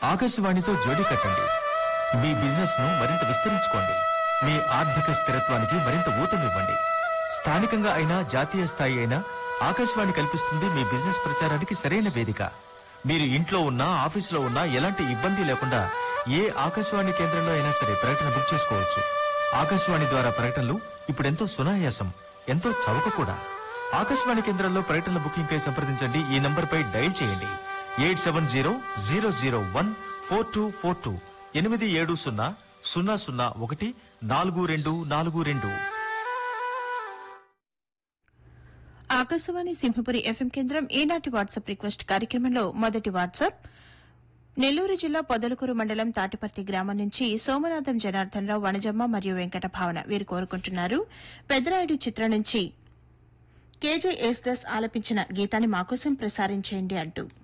ఆకాశవాణితో జోడీ కట్టండి మీ బిజినెస్ ను మరింత విస్తరించుకోండి మీ ఆర్థిక స్థిరత్వానికి మరింత ఊతమివ్వండి స్థానికంగా అయినా జాతీయ స్థాయి అయినా ఆకాశవాణి కల్పిస్తుంది మీ బిజినెస్ ప్రచారానికి సరైన వేదిక మీరు ఇంట్లో ఉన్నా ఆఫీసులో ఉన్నా ఎలాంటి ఇబ్బంది లేకుండా ఏ ఆకాశవాణి కేంద్రంలో అయినా సరే ప్రకటన బుక్ చేసుకోవచ్చు ఆకాశవాణి ద్వారా ప్రకటనలు ఇప్పుడెంతో సునాయాసం ఎంతో చౌక కూడా ఆకాశవాణి కేంద్రంలో ప్రకటనల బుకింగ్ కై సంప్రదించండి ఈ నంబర్ పై డైల్ చేయండి eight seven zero zero zero one four two four two ఎనిమిది ఏడు సున్నా సున్నా సున్నా ఒకటి నాలుగు రెండు నాలుగు రెండు ఆకాశవాణి సింహపురి ఎఫ్ఎం కేంద్రం ఈనాటి వాట్సాప్ రిక్వెస్ట్ కార్యక్రమంలో మొదటి వాట్సాప్ నెల్లూరు జిల్లా పొదలకూరు మండలం తాటిపర్తి గ్రామం నుంచి సోమనాథం జనార్దన్ రావు వనజమ్మ మరియు వెంకట భావన వీరు కోరుకుంటున్నారు పెద్దరాయుడు చిత్రం నుంచి కేజే యేసుదాస్ ఆలపించిన గీతాన్ని మాకోసం ప్రసారించేయండి అంటూ